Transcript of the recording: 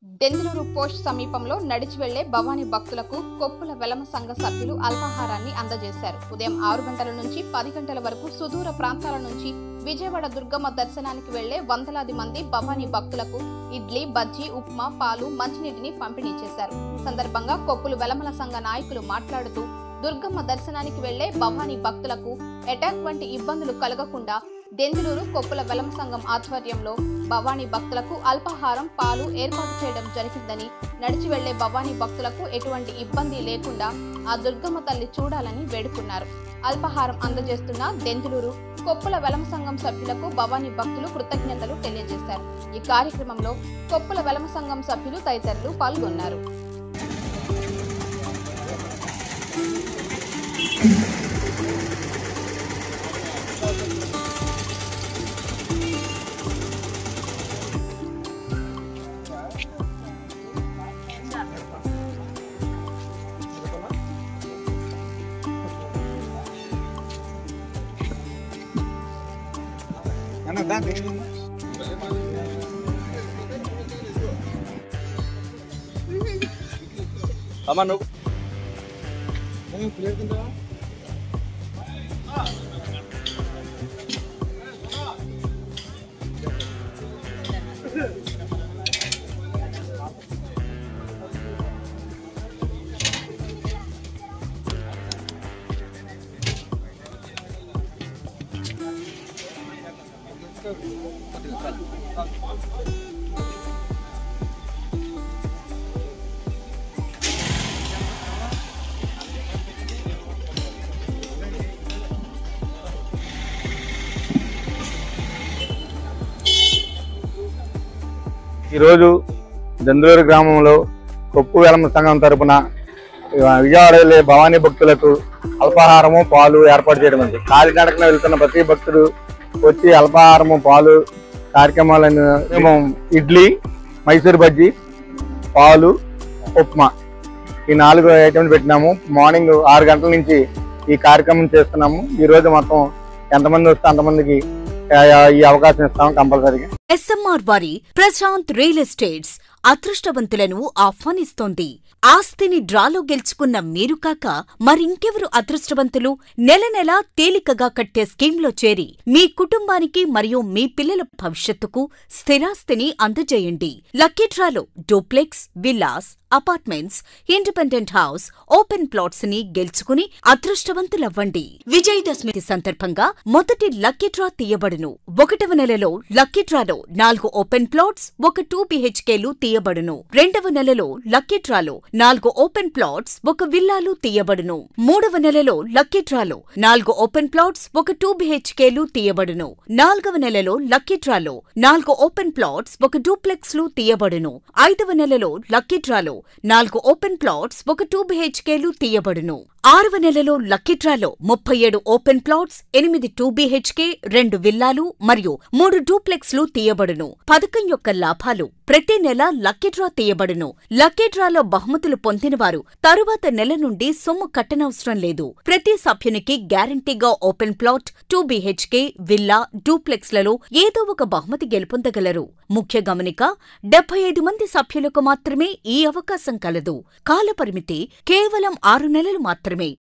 Denduluru post సమీపంలో నడిచి వెళ్లే భవానీ భక్తులకు కొప్పుల వెలమ సంఘ సభ్యులు అల్పాహారాన్ని అందజేశారు ఉదయం ఆరు గంటల నుంచి పది గంటల వరకు సుదూర ప్రాంతాల నుంచి విజయవాడ దుర్గమ్మ దర్శనానికి వెళ్లే వందలాది మంది భవానీ భక్తులకు ఇడ్లీ బజ్జీ ఉప్మా పాలు మంచినీటిని పంపిణీ చేశారు ఈ సందర్భంగా కొప్పులు వెలమల సంఘ నాయకులు మాట్లాడుతూ దుర్గమ్మ దర్శనానికి వెళ్లే భవానీ భక్తులకు అటాక్ వంటి ఇబ్బందులు కలగకుండా దెందులూరు కొప్పుల వెలమ సంఘం ఆధ్వర్యంలో భవానీ భక్తులకు అల్పాహారం పాలు ఏర్పాటు చేయడం జరిగిందని నడిచి వెళ్లే భవానీ భక్తులకు ఎటువంటి ఇబ్బంది లేకుండా ఆ దుర్గమ్మ తల్లి చూడాలని వేడుకున్నారు అల్పాహారం అందజేస్తున్న దెందులూరు కొప్పుల వెలమ సంఘం సభ్యులకు భవానీ భక్తులు కృతజ్ఞతలు తెలియజేశారు ఈ కార్యక్రమంలో కొప్పుల వెలమ సంఘం సభ్యులు తదితరులు పాల్గొన్నారు అన్న దా అమ్మా నువ్వు ఈరోజు దందూరు గ్రామంలో కొప్పు వెలమ సంఘం తరపున విజయవాడ వెళ్ళే భవానీ భక్తులకు అల్పాహారము పాలు ఏర్పాటు చేయడం ఉంది కాలినడకన వెళ్తున్న ప్రతి భక్తుడు వచ్చి అల్పాహారము పాలు కార్యక్రమాలను మేము ఇడ్లీ మైసూర్ బజ్జీ పాలు ఉప్మా ఈ నాలుగు ఐటమ్స్ పెట్టినాము మార్నింగ్ ఆరు గంటల నుంచి ఈ కార్యక్రమం చేస్తున్నాము ఈ రోజు మొత్తం ఎంతమంది వస్తే అంతమందికి ఆ, ఈ అవకాశం ఇస్తాము కంపల్సరీగా ఎస్ఎంఆర్ వారి ప్రశాంత్ రియల్ ఎస్టేట్స్ అదృష్టవంతులను ఆహ్వానిస్తోంది ఆస్తిని డ్రాలో గెలుచుకున్న మీరు కాక మరింకెవరు అదృష్టవంతులు నెల నెలా తేలికగా కట్టే స్కీమ్లో చేరి మీ కుటుంబానికి మరియు మీ పిల్లల భవిష్యత్తుకు స్థిరాస్తిని అందజేయండి లక్కీ డ్రాలో duplex villas apartments independent house open plots ని గెలుచుకుని అదృష్టవంతులవ్వండి విజయదశమి సందర్భంగా మొదటి లక్కీ డ్రా తీయబడును ఒకటవ నెలలో లక్కీ డ్రాలో నాలుగు ఓపెన్ ప్లాట్స్ ఒక టూ బిహెచ్కేలు తీయబడును రెండవ నెలలో లక్కీ డ్రాలో నాలుగు ఓపెన్ ప్లాట్స్ ఒక విల్లాలు తీయబడును మూడవ నెలలో లక్కీ డ్రాలో నాలుగు ఓపెన్ ప్లాట్స్ ఒక టూ బిహెచ్కేలు తీయబడును నాలుగవ నెలలో లక్కీ డ్రాలో నాలుగు ఓపెన్ ప్లాట్స్ ఒక డూప్లెక్స్ లు తీయబడును ఐదవ నెలలో లక్కీ డ్రాలో నాలుగు ఓపెన్ ప్లాట్స్ ఒక టూ బిహెచ్కేలు తీయబడును ఆరవ నెలలో లక్కీ డ్రాలో ముప్పై ఏడు ఓపెన్ ప్లాట్స్ ఎనిమిది టూ బిహెచ్కే రెండు విల్లాలు మరియు మూడు డూప్లెక్స్ లు తీయబడును పథకం యొక్క లాభాలు ప్రతి నెల లక్కీ డ్రా తీయబడును లక్కీ డ్రాలో బహుమతులు పొందినవారు తరువాత నెల నుండి సొమ్ము కట్టనవసరం లేదు ప్రతి సభ్యునికి గ్యారంటీగా open plot two BHK villa డూప్లెక్స్లలో ఏదో ఒక బహుమతి గెలుపొందగలరు ముఖ్య గమనిక డెబ్బై ఐదు మంది సభ్యులకు మాత్రమే ఈ అవకాశం కలదు కాలపరిమితి కేవలం ఆరు నెలలు మాత్రమే